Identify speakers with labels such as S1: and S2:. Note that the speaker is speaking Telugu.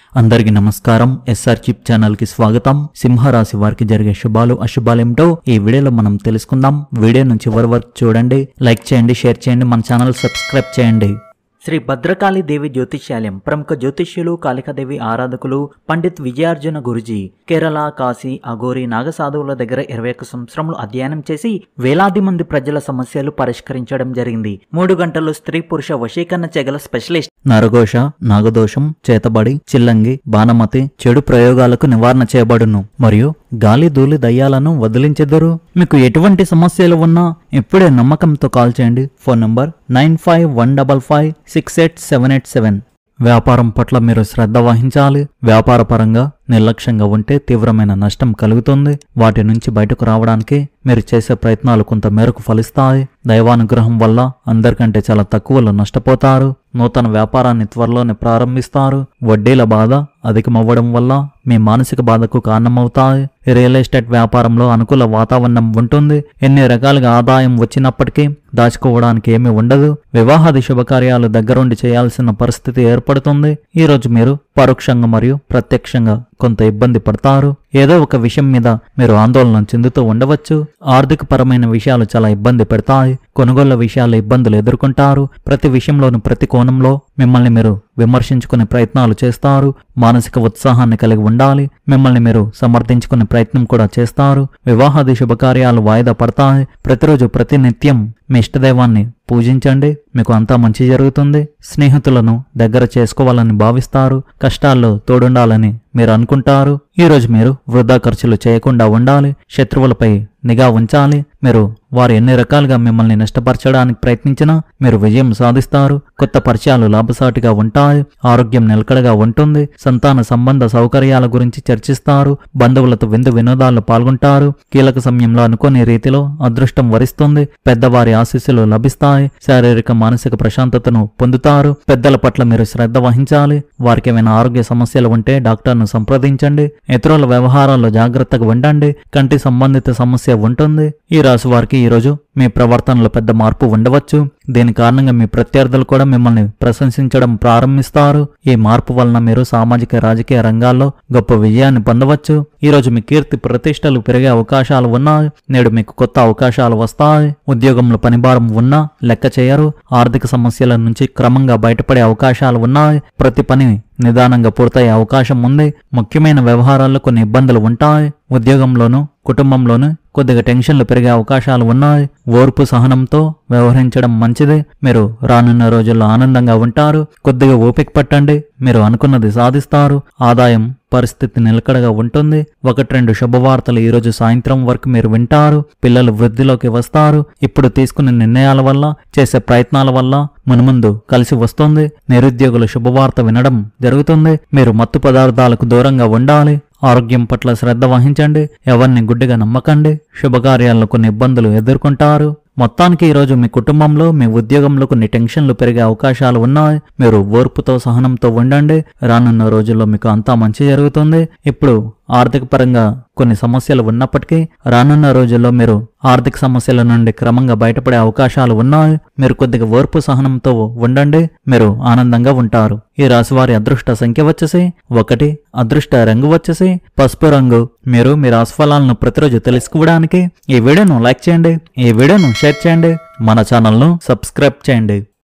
S1: అందరికీ నమస్కారం ఎస్ఆర్ చిప్ ఛానల్ కి స్వాగతం సింహరాశి వారికి జరిగే శుభాలు అశుభాలేమిటో ఈ వీడియోలో మనం తెలుసుకుందాం వీడియోను చివరి వరకు చూడండి లైక్ చేయండి షేర్ చేయండి మన ఛానల్ సబ్స్క్రైబ్ చేయండి శ్రీ భద్రకాళి దేవి జ్యోతిష్యాలయం ప్రముఖ జ్యోతిష్యులు కాళికాదేవి ఆరాధకులు పండిత్ విజయార్జున గురుజీ కేరళ కాశీ అఘోరి నాగసాధువుల దగ్గర ఇరవై ఒక్క సంవత్సరములు అధ్యయనం చేసి వేలాది మంది ప్రజల సమస్యలు పరిష్కరించడం జరిగింది మూడు గంటలు స్త్రీ పురుష వశీకరణ చెగల స్పెషలిస్ట్ నరఘోష నాగదోషం చేతబడి చిల్లంగి బాణమతి చెడు ప్రయోగాలకు నివారణ చేయబడును మరియు గాలి ధూళి దయ్యాలను వదిలించెదరు మీకు ఎటువంటి సమస్యలు ఉన్నా ఇప్పుడే నమ్మకంతో కాల్ చేయండి phone number nine five one double five six eight seven eight seven వ్యాపారం పట్ల మీరు శ్రద్ధ వహించాలి వ్యాపార పరంగా నిర్లక్ష్యంగా ఉంటే తీవ్రమైన నష్టం కలుగుతుంది వాటి నుంచి బయటకు రావడానికి మీరు చేసే ప్రయత్నాలు కొంత మేరకు ఫలిస్తాయి దైవానుగ్రహం వల్ల అందరికంటే చాలా తక్కువలో నష్టపోతారు నూతన వ్యాపారాన్ని త్వరలోనే ప్రారంభిస్తారు వడ్డీల బాధ అధికమవ్వడం వల్ల మీ మానసిక బాధకు కారణమవుతాయి రియల్ ఎస్టేట్ వ్యాపారంలో అనుకూల వాతావరణం ఉంటుంది ఎన్ని రకాలుగా ఆదాయం వచ్చినప్పటికీ దాచుకోవడానికి ఏమీ ఉండదు వివాహాది శుభకార్యాలు దగ్గరుండి చేయాల్సిన పరిస్థితి ఏర్పడుతుంది ఈ రోజు మీరు పరోక్షంగా మరియు ప్రత్యక్షంగా కొంత ఇబ్బంది పడతారు ఏదో ఒక విషయం మీద మీరు ఆందోళన చెందుతూ ఉండవచ్చు ఆర్థిక పరమైన విషయాలు చాలా ఇబ్బంది పెడతాయి కొనుగోళ్ల విషయాలు ఇబ్బందులు ఎదుర్కొంటారు ప్రతి విషయంలోనూ ప్రతి కోణంలో మిమ్మల్ని మీరు విమర్శించుకునే ప్రయత్నాలు చేస్తారు మానసిక ఉత్సాహాన్ని కలిగి ఉండాలి మిమ్మల్ని మీరు సమర్థించుకునే ప్రయత్నం కూడా చేస్తారు వివాహాది శుభకార్యాలు వాయిదా పడతాయి ప్రతిరోజు ప్రతి నిత్యం మీ ఇష్టదైవాన్ని పూజించండి మీకు అంతా మంచి జరుగుతుంది స్నేహితులను దగ్గర చేసుకోవాలని భావిస్తారు కష్టాల్లో తోడుండాలని మీరు అనుకుంటారు ఈ రోజు మీరు వృధా ఖర్చులు చేయకుండా ఉండాలి శత్రువులపై నిఘా ఉంచాలి మీరు వారు ఎన్ని రకాలుగా మిమ్మల్ని నష్టపరచడానికి ప్రయత్నించినా మీరు విజయం సాధిస్తారు కొత్త పరిచయాలు లాభసాటిగా ఉంటాయి ఆరోగ్యం నిలకడగా ఉంటుంది సంతాన సంబంధ సౌకర్యాల గురించి చర్చిస్తారు బంధువులతో విందు వినోదాల్లో పాల్గొంటారు కీలక సమయంలో అనుకోని రీతిలో అదృష్టం వరిస్తుంది పెద్దవారి ఆశీస్సులు లభిస్తాయి శారీరక మానసిక ప్రశాంతతను పొందుతారు పెద్దల పట్ల మీరు శ్రద్ధ వహించాలి వారికి ఏమైనా ఆరోగ్య సమస్యలు ఉంటే డాక్టర్ను సంప్రదించండి ఇతరుల వ్యవహారాల్లో జాగ్రత్తగా ఉండండి కంటి సంబంధిత సమస్య ఉంటుంది ఈ రాశి వారికి ఈ రోజు మీ ప్రవర్తనలో పెద్ద మార్పు ఉండవచ్చు దీని కారణంగా మీ ప్రత్యర్థులు కూడా మిమ్మల్ని ప్రశంసించడం ప్రారంభిస్తారు ఈ మార్పు వలన మీరు సామాజిక రాజకీయ రంగాల్లో గొప్ప విజయాన్ని పొందవచ్చు ఈ రోజు మీ కీర్తి ప్రతిష్టలు పెరిగే అవకాశాలు ఉన్నాయి నేడు మీకు కొత్త అవకాశాలు వస్తాయి ఉద్యోగంలో పనిభారం ఉన్నా లెక్క చేయరు ఆర్థిక సమస్యల నుంచి క్రమంగా బయటపడే అవకాశాలు ఉన్నాయి ప్రతి పని నిదానంగా పూర్తయ్యే అవకాశం ఉంది ముఖ్యమైన వ్యవహారాల్లో కొన్ని ఇబ్బందులు ఉంటాయి ఉద్యోగంలోనూ కుటుంబంలోనూ కొద్దిగా టెన్షన్లు పెరిగే అవకాశాలు ఉన్నాయి ఓర్పు సహనంతో వ్యవహరించడం మంచిది మీరు రానున్న రోజుల్లో ఆనందంగా ఉంటారు కొద్దిగా ఓపిక పట్టండి మీరు అనుకున్నది సాధిస్తారు ఆదాయం పరిస్థితి నిలకడగా ఉంటుంది ఒకటి రెండు శుభవార్తలు ఈ రోజు సాయంత్రం వరకు మీరు వింటారు పిల్లలు వృద్ధిలోకి వస్తారు ఇప్పుడు తీసుకునే నిర్ణయాల వల్ల చేసే ప్రయత్నాల వల్ల మునుముందు కలిసి వస్తుంది నిరుద్యోగుల శుభవార్త వినడం జరుగుతుంది మీరు మత్తు పదార్థాలకు దూరంగా ఉండాలి ఆరోగ్యం పట్ల శ్రద్ధ వహించండి ఎవరిని గుడ్డిగా నమ్మకండి శుభకార్యాల్లో కొన్ని ఇబ్బందులు ఎదుర్కొంటారు మొత్తానికి ఈరోజు మీ కుటుంబంలో మీ ఉద్యోగంలో కొన్ని టెన్షన్లు పెరిగే అవకాశాలు ఉన్నాయి మీరు ఓర్పుతో సహనంతో ఉండండి రానున్న రోజుల్లో మీకు అంతా మంచి జరుగుతుంది ఇప్పుడు ఆర్థిక పరంగా కొన్ని సమస్యలు ఉన్నప్పటికీ రానున్న రోజుల్లో మీరు ఆర్థిక సమస్యల నుండి క్రమంగా బయటపడే అవకాశాలు ఉన్నాయి మీరు కొద్దిగా ఓర్పు సహనంతో ఉండండి మీరు ఆనందంగా ఉంటారు ఈ రాశి వారి అదృష్ట సంఖ్య వచ్చేసి ఒకటి అదృష్ట రంగు వచ్చేసి పసుపు రంగు మీరు మీ రాశి ఫలాలను ప్రతిరోజు తెలుసుకోవడానికి ఈ వీడియోను లైక్ చేయండి ఈ వీడియోను షేర్ చేయండి మన ఛానల్ను సబ్స్క్రైబ్ చేయండి